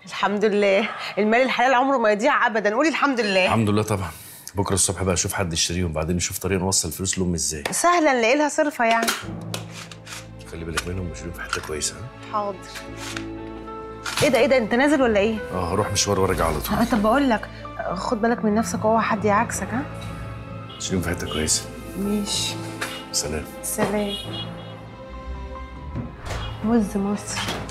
الحمد لله المال الحلال عمره ما يضيع ابدا قولي الحمد لله الحمد لله طبعا بكره الصبح بقى اشوف حد يشتريهم وبعدين نشوف طريقه نوصل الفلوس لامي ازاي سهلا نلاقي لها صرفه يعني خلي بالك منهم وشيلهم في حته كويسه ها؟ حاضر ايه ده ايه ده انت نازل ولا ايه اه هروح مشوار وارجع على طول آه، طب بقول لك آه، خد بالك من نفسك اوعى حد يعكسك ها شيلهم في حته كويسه ماشي سلام سلام وز مصر